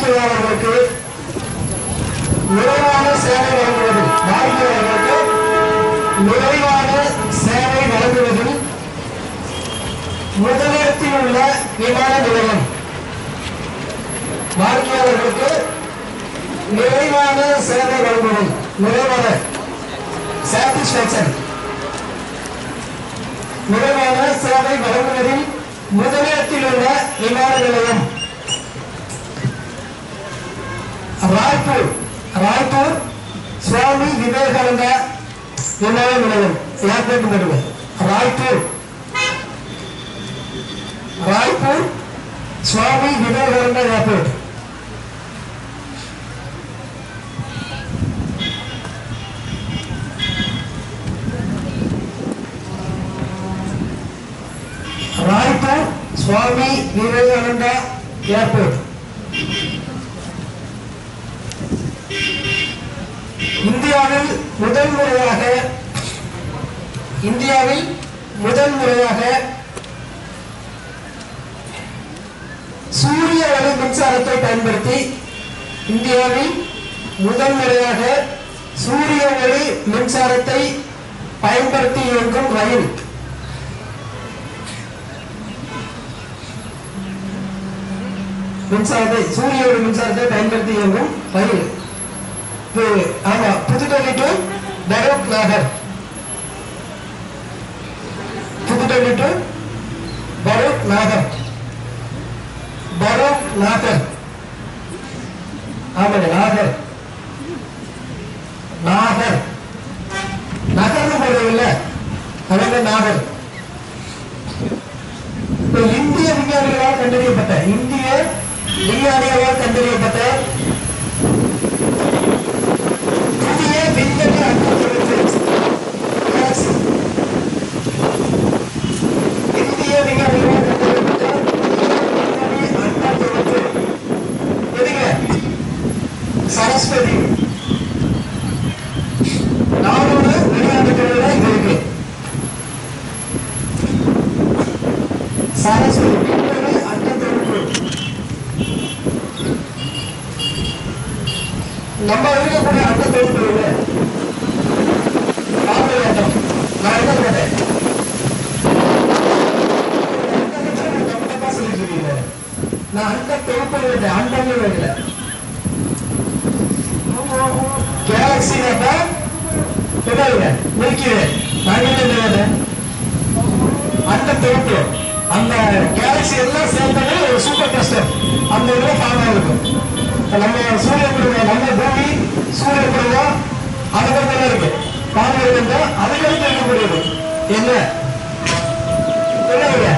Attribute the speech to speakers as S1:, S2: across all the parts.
S1: வாடிக்கையாளர்களுக்கு நிறைவான சேவை வழங்குவதில் வாடிக்கையாளர்களுக்கு நிறைவான சேவை வழங்குவதில் முதலிடத்தில் உள்ள விமான நிலையம் வாடிக்கையாளர்களுக்கு நிறைவான சேவை வழங்குவதில் நிறைவான சாட்டிஸ்பேக்சன் நிறைவான சேவை வழங்குவதில் முதலிடத்தில் உள்ள விமான நிலையம் ராய்ப்பூர் ராய்ப்பூர் சுவாமி விவேகானந்தா விமான நிலையம் ஏர்போர்ட் நடுவு ராய்ப்பூர் ராய்ப்பூர் சுவாமி விவேகானந்தா ஏர்போர்ட் ராய்ப்பூர் சுவாமி விவேகானந்தா ஏர்போர்ட் இந்தியாவில் முதல் முறையாக இந்தியாவில் முதல் முறையாக சூரிய ஒளி மின்சாரத்தை பயன்படுத்தி இந்தியாவில் முதல் முறையாக சூரிய ஒளி மின்சாரத்தை பயன்படுத்தி இயங்கும் ரயில் மின்சாரத்தை சூரிய ஒளி மின்சாரத்தை பயன்படுத்தி இயங்கும் ரயில் இது ஆமா புதுடெல்லி டு பரூக் நகர் புதுடெல்லி டு பரூக் நகர் பரூக் நகர் ஆமாங்க நாகர் நாகர் நகர்னு போடுறது இல்ல அவங்க நாகர் இப்ப இந்திய விஞ்ஞானிகளால் கண்டறியப்பட்ட இந்திய விஞ்ஞானிகளால் கண்டறியப்பட்ட புதிய விண்வெளி அணுகுமுறை galaxy. இந்திய விஞ்ஞானிகளால் கண்டறியப்பட்ட விண்வெளி அணுகுமுறை. எதுங்க? சரஸ்வதி நானூறு விளையாட்டுகளில் இது இருக்கு சரஸ்வதி விண்வெளி அணுகுமுறை. நம்ம இருக்கக்கூடிய அந்த தொழில்துறையில ஆங்கிலம் நான் என்ன கேட்டேன் சொல்லிட்டு இருக்கீங்க நான் அந்த தொகுப்பு இல்லை அண்டமே இல்லை கேலக்சி என்னங்க மில்கி வே நான் என்ன கேட்டேன் அந்த தொகுப்பு அந்த கேலக்சி எல்லாம் சேர்ந்தது ஒரு சூப்பர் கிளஸ்டர் அந்த இதுல ஃபார்ம் ஆயிருக்கும் இப்ப நம்ம சூரிய குடும்பம் நம்ம பூமி சூரிய குடும்பம் அதுக்கப்புறம் இருக்கு பாம்பு இருந்தா அதுக்கடுத்து இருக்கக்கூடியது என்ன என்னங்க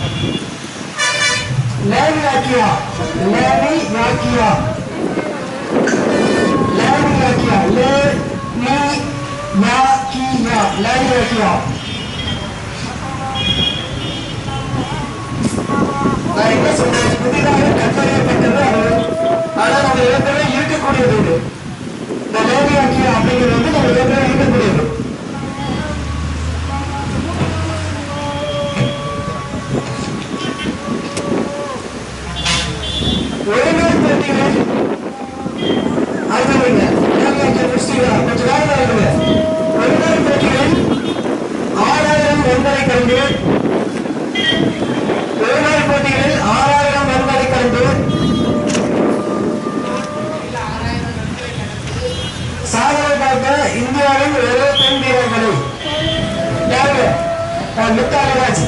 S1: லேவி யாக்கியா லேவி யாக்கியா லேவி யாக்கியா லே நீ யாக்கியா லேவி யாக்கியா நான் என்ன சொல்றேன் புதிதாக கண்டறியப்பட்டது அது ஆனா நம்ம ஏற்கனவே இருக்கக்கூடியது இது இந்த லேவியாக்கியா அப்படிங்கிறது வந்து நம்ம ஏற்கனவே இருக்கக்கூடியது ஒருநாள் போட்டிகள் அதுங்க லேவியாக்கியா முடிச்சிட்டீங்களா கொஞ்சம் வேலை இருக்குங்க ஒருநாள் போட்டிகளில் ஆறாயிரம் ஒன்பதை கண்டு ஒருநாள் போட்டிகளில் ஆறாயிரம் ரன்களை கண்டு சாதனை பார்த்த இந்தியாவின் ஒரே பெண் வீரர்களை யாரு அஹ் மித்தாலி ராஜ்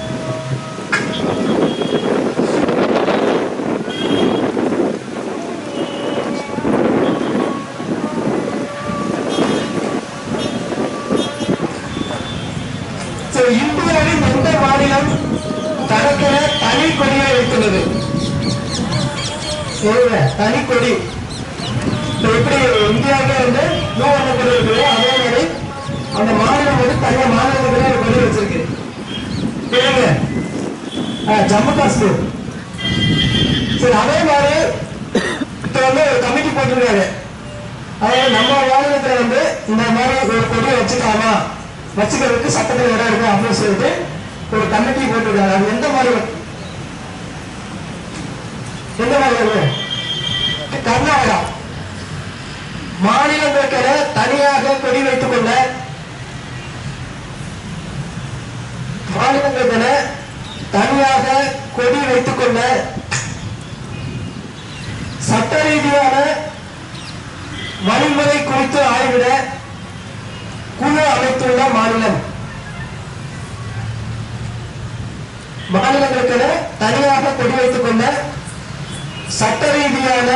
S1: So, இந்தியாவின் எந்த மாநிலம் தனக்கென தனி கொடியை வைத்துள்ளது சொல்லுங்க தனி கொடி இப்ப எப்படி இந்தியாவுக்கு வந்து நூறு கொடி இருக்குது அதே மாதிரி அந்த மாநிலம் வந்து தனியா மாநிலத்துக்குள்ள ஒரு கொடி வச்சிருக்கு கேளுங்க ஆ, ஜம்மு காஷ்மீர் சரி அதே மாதிரி இப்ப வந்து ஒரு கமிட்டி போட்டிருக்காரு அதாவது நம்ம மாநிலத்துல வந்து இந்த மாதிரி ஒரு கொடியை வச்சுக்கலாமா வச்சுக்கிறதுக்கு சட்டத்தில் இடம் இருக்கு அப்படின்னு சொல்லிட்டு ஒரு கமிட்டி போட்டிருக்காரு அது எந்த மாதிரி எந்த மாதிரி இருக்கு தனியாக கொடி வைத்துக் கொண்ட மாநிலங்கள் என தனியாக கொடி வைத்துக் கொண்ட சட்ட ரீதியான வழிமுறை குறித்து ஆய்விட குழு அமைத்துள்ள மாநிலம் மாநிலங்களுக்கென தனியாக கொடி வைத்துக் கொண்ட சட்ட ரீதியான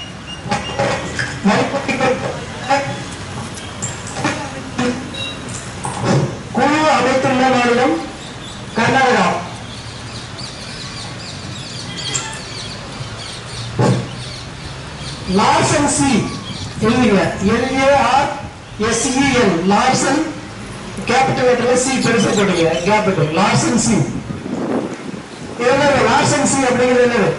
S1: வழிமுறை குழு அமைத்துள்ள மாநிலம் கர்நாடகா லார்சன் சி எழுதுங்க எல்ஏஆர் எஸ்இஎல் லார்சன் கேபிட்டல் லெட்டர்ல சி பெருசா போட்டுங்க கேபிட்டல் லார்சன் சி என்னது லார்சன் சி அப்படிங்கிறது என்னது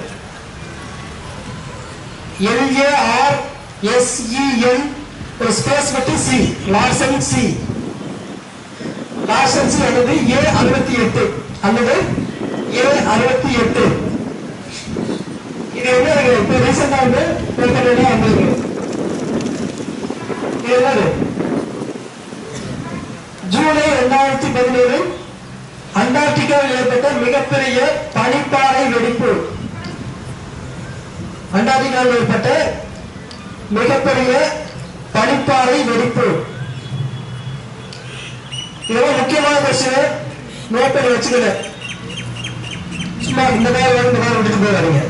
S1: எல்ஏஆர் எஸ்இஎல் ஒரு ஸ்பேஸ் விட்டு C Larsen C Larsen C அல்லது ஏ அறுபத்தி எட்டு அல்லது ஏ அறுபத்தி எட்டு இது என்ன இப்ப ரீசெண்டா வந்து பேப்பர்ல வந்திருக்கு இது என்னது ஜூலை இரண்டாயிரத்தி பதினேழு அண்டார்டிகாவில் ஏற்பட்ட மிகப்பெரிய பனிப்பாறை வெடிப்பு அண்டார்டிகாவில் ஏற்பட்ட மிகப்பெரிய பனிப்பாறை வெடிப்பு இதெல்லாம் முக்கியமான கொஸ்டின் நோட் பண்ணி வச்சுக்கல சும்மா இந்த மாதிரி வரும், இந்த மாதிரி விட்டுட்டு போயிடாதீங்க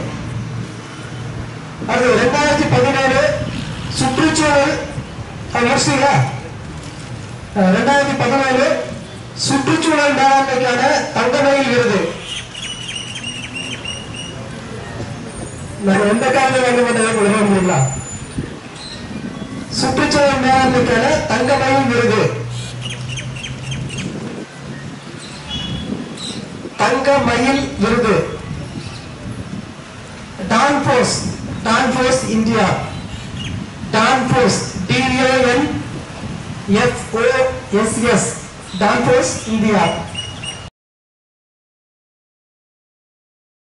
S1: அது ரெண்டாயிரத்தி பதினேழு சுற்றுச்சூழல் அது முடிச்சிட்டீங்களா அஹ் ரெண்டாயிரத்தி பதினேழு சுற்றுச்சூழல் மேலாண்மைக்கான தங்கமயில் விருது நம்ம எந்த காரணம் வாங்க மாட்டேன் கொடுக்க முடியுங்களா சுற்றுச்சூழல் மேலாண்மைக்கான தங்கமயில் விருது தங்க மயில் விருது Danfoss Danfoss India Danfoss D A N F O S S Danfoss India